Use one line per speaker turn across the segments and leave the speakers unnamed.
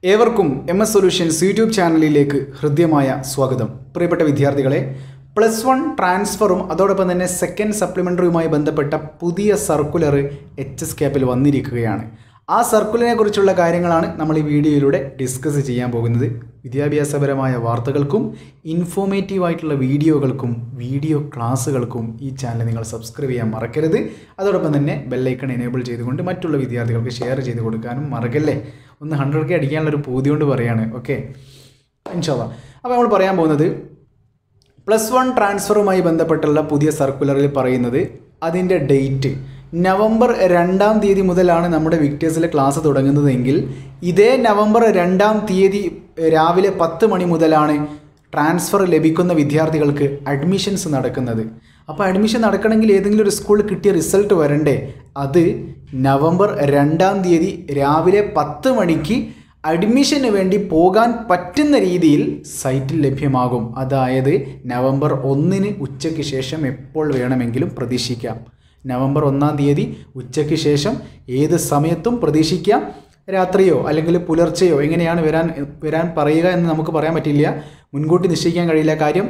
ഏവർക്കും M S solutions YouTube ചാനലിലേക്ക് ഹൃദ്യമായ സ്വാഗതം പ്രിയപ്പെട്ട വിദ്യാർത്ഥികളെ പ്ലസ് വൺ ട്രാൻസ്ഫറും അതോടൊപ്പം തന്നെ സെക്കൻഡ് സപ്ലിമെൻ്ററിയുമായി ബന്ധപ്പെട്ട പുതിയ സർക്കുലർ എച്ച് എസ് ക്യാപ്പിൽ വന്നിരിക്കുകയാണ് ആ സർക്കുലറിനെ കുറിച്ചുള്ള കാര്യങ്ങളാണ് നമ്മൾ ഈ വീഡിയോയിലൂടെ ഡിസ്കസ് ചെയ്യാൻ പോകുന്നത് വിദ്യാഭ്യാസപരമായ വാർത്തകൾക്കും ഇൻഫോർമേറ്റീവ് ആയിട്ടുള്ള വീഡിയോകൾക്കും വീഡിയോ ക്ലാസ്സുകൾക്കും ഈ ചാനൽ നിങ്ങൾ സബ്സ്ക്രൈബ് ചെയ്യാൻ മറക്കരുത് അതോടൊപ്പം തന്നെ ബെല്ലൈക്കൺ എനേബിൾ ചെയ്തുകൊണ്ട് മറ്റുള്ള വിദ്യാർത്ഥികൾക്ക് ഷെയർ ചെയ്ത് കൊടുക്കാനും മറക്കല്ലേ ഒന്ന് ഹൺഡ്രഡ് കെ അടിക്കാനുള്ളൊരു പൂതി കൊണ്ട് പറയാണ് ഓക്കെ ഇൻഷാല്ല അപ്പോൾ നമ്മൾ പറയാൻ പോകുന്നത് പ്ലസ് വൺ ട്രാൻസ്ഫറുമായി ബന്ധപ്പെട്ടുള്ള പുതിയ സർക്കുലറിൽ പറയുന്നത് അതിൻ്റെ ഡേറ്റ് നവംബർ രണ്ടാം തീയതി മുതലാണ് നമ്മുടെ വിക്ടേഴ്സിലെ ക്ലാസ് തുടങ്ങുന്നതെങ്കിൽ ഇതേ നവംബർ രണ്ടാം തീയതി രാവിലെ പത്ത് മണി മുതലാണ് ട്രാൻസ്ഫർ ലഭിക്കുന്ന വിദ്യാർത്ഥികൾക്ക് അഡ്മിഷൻസ് നടക്കുന്നത് അപ്പോൾ അഡ്മിഷൻ നടക്കണമെങ്കിൽ ഏതെങ്കിലും ഒരു സ്കൂളിൽ കിട്ടിയ റിസൾട്ട് വരണ്ടേ അത് നവംബർ രണ്ടാം തീയതി രാവിലെ പത്ത് മണിക്ക് അഡ്മിഷന് വേണ്ടി പോകാൻ പറ്റുന്ന രീതിയിൽ സൈറ്റിൽ ലഭ്യമാകും അതായത് നവംബർ ഒന്നിന് ഉച്ചയ്ക്ക് ശേഷം എപ്പോൾ വേണമെങ്കിലും പ്രതീക്ഷിക്കാം നവംബർ ഒന്നാം തീയതി ഉച്ചയ്ക്ക് ശേഷം ഏത് സമയത്തും പ്രതീക്ഷിക്കാം രാത്രിയോ അല്ലെങ്കിൽ പുലർച്ചെയോ എങ്ങനെയാണ് വരാൻ വരാൻ പറയുക എന്ന് നമുക്ക് പറയാൻ പറ്റില്ല മുൻകൂട്ടി നിശ്ചയിക്കാൻ കഴിയില്ല കാര്യം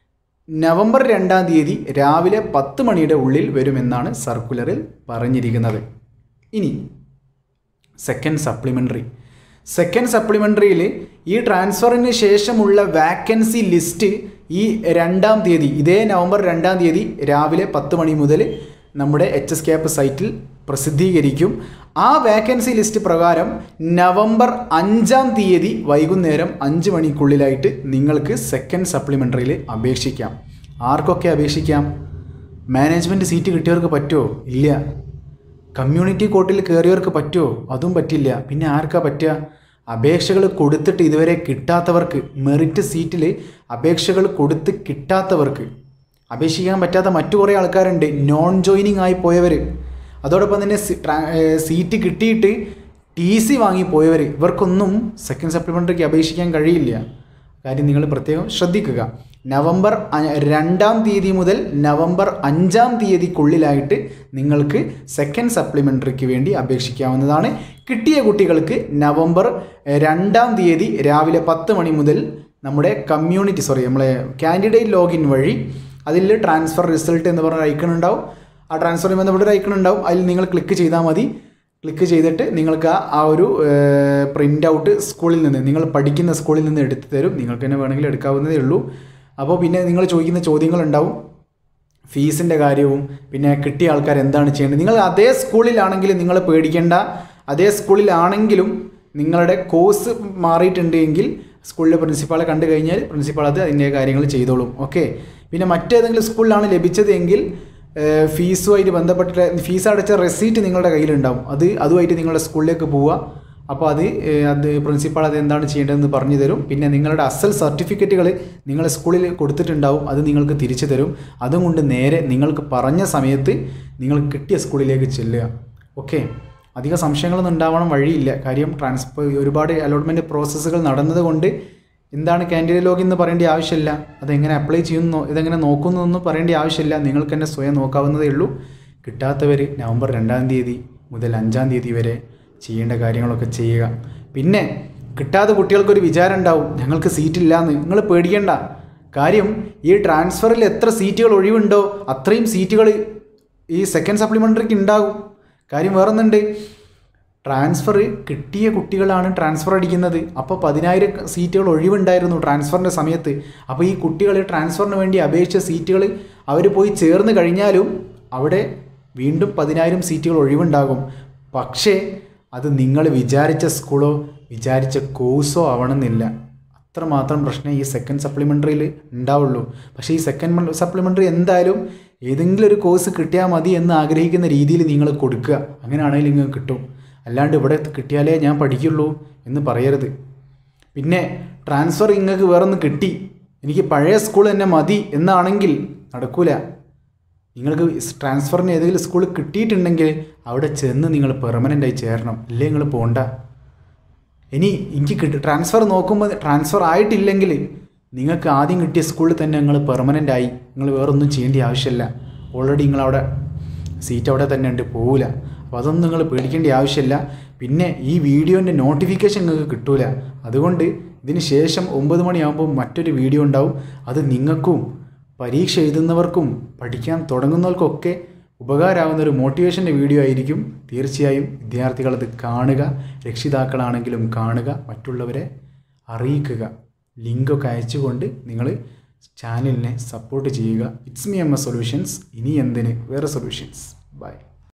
നവംബർ രണ്ടാം തീയതി രാവിലെ പത്ത് മണിയുടെ ഉള്ളിൽ വരുമെന്നാണ് സർക്കുലറിൽ പറഞ്ഞിരിക്കുന്നത് ഇനി സെക്കൻഡ് സപ്ലിമെൻ്ററി സെക്കൻഡ് സപ്ലിമെൻ്ററിയിൽ ഈ ട്രാൻസ്ഫറിന് ശേഷമുള്ള വാക്കൻസി ലിസ്റ്റ് ഈ രണ്ടാം തീയതി ഇതേ നവംബർ രണ്ടാം തീയതി രാവിലെ പത്ത് മണി മുതൽ നമ്മുടെ എച്ച് എസ് ക്യാപ്പ് സൈറ്റിൽ പ്രസിദ്ധീകരിക്കും ആ വാക്കൻസി ലിസ്റ്റ് പ്രകാരം നവംബർ അഞ്ചാം തീയതി വൈകുന്നേരം അഞ്ച് മണിക്കുള്ളിലായിട്ട് നിങ്ങൾക്ക് സെക്കൻഡ് സപ്ലിമെൻ്ററിയിൽ അപേക്ഷിക്കാം ആർക്കൊക്കെ അപേക്ഷിക്കാം മാനേജ്മെൻറ്റ് സീറ്റ് കിട്ടിയവർക്ക് പറ്റുമോ ഇല്ല കമ്മ്യൂണിറ്റി കോർട്ടിൽ കയറിയവർക്ക് പറ്റുമോ അതും പറ്റില്ല പിന്നെ ആർക്കാ പറ്റുക അപേക്ഷകൾ കൊടുത്തിട്ട് ഇതുവരെ കിട്ടാത്തവർക്ക് മെറിറ്റ് സീറ്റിൽ അപേക്ഷകൾ കൊടുത്ത് കിട്ടാത്തവർക്ക് അപേക്ഷിക്കാൻ പറ്റാത്ത മറ്റു കുറേ ആൾക്കാരുണ്ട് നോൺ ജോയിനിങ് ആയി പോയവർ അതോടൊപ്പം തന്നെ സീറ്റ് കിട്ടിയിട്ട് ടി സി വാങ്ങി പോയവർ ഇവർക്കൊന്നും സെക്കൻഡ് സപ്ലിമെൻ്ററിക്ക് അപേക്ഷിക്കാൻ കഴിയില്ല കാര്യം നിങ്ങൾ പ്രത്യേകം ശ്രദ്ധിക്കുക നവംബർ രണ്ടാം തീയതി മുതൽ നവംബർ അഞ്ചാം തീയതിക്കുള്ളിലായിട്ട് നിങ്ങൾക്ക് സെക്കൻഡ് സപ്ലിമെൻ്ററിക്ക് വേണ്ടി അപേക്ഷിക്കാവുന്നതാണ് കിട്ടിയ കുട്ടികൾക്ക് നവംബർ രണ്ടാം തീയതി രാവിലെ പത്ത് മണി മുതൽ നമ്മുടെ കമ്മ്യൂണിറ്റി സോറി നമ്മളെ കാൻഡിഡേറ്റ് ലോഗിൻ വഴി അതിൽ ട്രാൻസ്ഫർ റിസൾട്ട് എന്ന് പറഞ്ഞ ഐക്കൺ ഉണ്ടാവും ആ ട്രാൻസ്ഫറുമായി ബന്ധപ്പെട്ട ഒരു ഐക്കൺ ഉണ്ടാവും അതിൽ നിങ്ങൾ ക്ലിക്ക് ചെയ്താൽ മതി ക്ലിക്ക് ചെയ്തിട്ട് നിങ്ങൾക്ക് ആ ആ ഒരു പ്രിൻ്റ് ഔട്ട് സ്കൂളിൽ നിന്ന് നിങ്ങൾ പഠിക്കുന്ന സ്കൂളിൽ നിന്ന് എടുത്തു തരും നിങ്ങൾക്ക് തന്നെ വേണമെങ്കിൽ എടുക്കാവുന്നതേ ഉള്ളൂ അപ്പോൾ പിന്നെ നിങ്ങൾ ചോദിക്കുന്ന ചോദ്യങ്ങളുണ്ടാവും ഫീസിൻ്റെ കാര്യവും പിന്നെ കിട്ടിയ ആൾക്കാർ എന്താണ് ചെയ്യേണ്ടത് നിങ്ങൾ അതേ സ്കൂളിലാണെങ്കിലും നിങ്ങൾ പേടിക്കേണ്ട അതേ സ്കൂളിലാണെങ്കിലും നിങ്ങളുടെ കോഴ്സ് മാറിയിട്ടുണ്ട് എങ്കിൽ സ്കൂളിലെ പ്രിൻസിപ്പാളെ കണ്ടു കഴിഞ്ഞാൽ പ്രിൻസിപ്പാൾ അത് അതിൻ്റെ കാര്യങ്ങൾ ചെയ്തോളും ഓക്കെ പിന്നെ മറ്റേതെങ്കിലും സ്കൂളിലാണ് ലഭിച്ചത് എങ്കിൽ ഫീസുമായിട്ട് ബന്ധപ്പെട്ടിട്ട് ഫീസ് അടച്ച റെസീറ്റ് നിങ്ങളുടെ കയ്യിലുണ്ടാവും അത് അതുമായിട്ട് നിങ്ങളുടെ സ്കൂളിലേക്ക് പോവുക അപ്പോൾ അത് അത് പ്രിൻസിപ്പാൾ അത് എന്താണ് ചെയ്യേണ്ടതെന്ന് പറഞ്ഞു തരും പിന്നെ നിങ്ങളുടെ അസൽ സർട്ടിഫിക്കറ്റുകൾ നിങ്ങൾ സ്കൂളിൽ കൊടുത്തിട്ടുണ്ടാവും അത് നിങ്ങൾക്ക് തിരിച്ചു തരും അതും കൊണ്ട് നേരെ നിങ്ങൾക്ക് പറഞ്ഞ സമയത്ത് നിങ്ങൾക്ക് കിട്ടിയ സ്കൂളിലേക്ക് ചെല്ലുക ഓക്കെ അധിക സംശയങ്ങളൊന്നും ഉണ്ടാവണം വഴിയില്ല കാര്യം ട്രാൻസ്ഫർ ഒരുപാട് അലോട്ട്മെൻറ്റ് പ്രോസസ്സുകൾ നടന്നതുകൊണ്ട് എന്താണ് കാൻഡിഡേറ്റ് ലോഗിൻ എന്ന് പറയേണ്ട ആവശ്യമില്ല അതെങ്ങനെ അപ്ലൈ ചെയ്യുന്നു ഇതെങ്ങനെ നോക്കുന്നതെന്ന് പറയേണ്ട ആവശ്യമില്ല നിങ്ങൾക്ക് തന്നെ സ്വയം നോക്കാവുന്നതേ ഉള്ളൂ കിട്ടാത്തവർ നവംബർ രണ്ടാം തീയതി മുതൽ അഞ്ചാം തീയതി വരെ ചെയ്യേണ്ട കാര്യങ്ങളൊക്കെ ചെയ്യുക പിന്നെ കിട്ടാത്ത കുട്ടികൾക്കൊരു വിചാരം ഉണ്ടാവും ഞങ്ങൾക്ക് സീറ്റില്ല എന്ന് നിങ്ങൾ പേടിക്കേണ്ട കാര്യം ഈ ട്രാൻസ്ഫറിൽ എത്ര സീറ്റുകൾ ഒഴിവുണ്ടോ അത്രയും സീറ്റുകൾ ഈ സെക്കൻഡ് സപ്ലിമെൻ്ററിക്ക് ഉണ്ടാകും കാര്യം വേറൊന്നുണ്ട് ട്രാൻസ്ഫർ കിട്ടിയ കുട്ടികളാണ് ട്രാൻസ്ഫർ അടിക്കുന്നത് അപ്പോൾ പതിനായിരം സീറ്റുകൾ ഒഴിവുണ്ടായിരുന്നു ട്രാൻസ്ഫറിൻ്റെ സമയത്ത് അപ്പോൾ ഈ കുട്ടികൾ ട്രാൻസ്ഫറിന് വേണ്ടി അപേക്ഷിച്ച സീറ്റുകൾ അവർ പോയി ചേർന്ന് കഴിഞ്ഞാലും അവിടെ വീണ്ടും പതിനായിരം സീറ്റുകൾ ഒഴിവുണ്ടാകും പക്ഷേ അത് നിങ്ങൾ വിചാരിച്ച സ്കൂളോ വിചാരിച്ച കോഴ്സോ ആവണമെന്നില്ല അത്രമാത്രം പ്രശ്നം ഈ സെക്കൻഡ് സപ്ലിമെൻ്ററിയിൽ ഉണ്ടാവുള്ളൂ പക്ഷേ ഈ സെക്കൻഡ് സപ്ലിമെൻ്ററി എന്തായാലും ഏതെങ്കിലും ഒരു കോഴ്സ് കിട്ടിയാൽ മതി എന്ന് ആഗ്രഹിക്കുന്ന രീതിയിൽ നിങ്ങൾ കൊടുക്കുക അങ്ങനെയാണെങ്കിൽ നിങ്ങൾക്ക് കിട്ടും അല്ലാണ്ട് ഇവിടെ കിട്ടിയാലേ ഞാൻ പഠിക്കുള്ളൂ എന്ന് പറയരുത് പിന്നെ ട്രാൻസ്ഫർ നിങ്ങൾക്ക് വേറൊന്ന് കിട്ടി എനിക്ക് പഴയ സ്കൂൾ തന്നെ മതി എന്നാണെങ്കിൽ നടക്കൂല നിങ്ങൾക്ക് ട്രാൻസ്ഫറിന് ഏതെങ്കിലും സ്കൂൾ കിട്ടിയിട്ടുണ്ടെങ്കിൽ അവിടെ ചെന്ന് നിങ്ങൾ പെർമനൻ്റായി ചേരണം ഇല്ലേ നിങ്ങൾ പോകണ്ട ഇനി എനിക്ക് കിട്ടി ട്രാൻസ്ഫർ നോക്കുമ്പോൾ ട്രാൻസ്ഫർ ആയിട്ടില്ലെങ്കിൽ നിങ്ങൾക്ക് ആദ്യം കിട്ടിയ സ്കൂളിൽ തന്നെ നിങ്ങൾ പെർമനൻ്റ് ആയി നിങ്ങൾ വേറൊന്നും ചെയ്യേണ്ട ആവശ്യമില്ല ഓൾറെഡി നിങ്ങളവിടെ സീറ്റ് അവിടെ തന്നെ ഉണ്ട് പോവില്ല അപ്പോൾ അതൊന്നും നിങ്ങൾ പേടിക്കേണ്ട ആവശ്യമില്ല പിന്നെ ഈ വീഡിയോൻ്റെ നോട്ടിഫിക്കേഷൻ നിങ്ങൾക്ക് കിട്ടൂല അതുകൊണ്ട് ഇതിന് ശേഷം ഒമ്പത് മണിയാകുമ്പോൾ മറ്റൊരു വീഡിയോ ഉണ്ടാവും അത് നിങ്ങൾക്കും പരീക്ഷ എഴുതുന്നവർക്കും പഠിക്കാൻ തുടങ്ങുന്നവർക്കൊക്കെ ഉപകാരമാകുന്ന ഒരു മോട്ടിവേഷൻ്റെ വീഡിയോ ആയിരിക്കും തീർച്ചയായും വിദ്യാർത്ഥികൾ അത് കാണുക രക്ഷിതാക്കളാണെങ്കിലും കാണുക മറ്റുള്ളവരെ അറിയിക്കുക ലിങ്കൊക്കെ അയച്ചുകൊണ്ട് നിങ്ങൾ ചാനലിനെ സപ്പോർട്ട് ചെയ്യുക it's me M A solutions ഇനി എന്തിന് വേറെ സൊല്യൂഷൻസ് ബൈ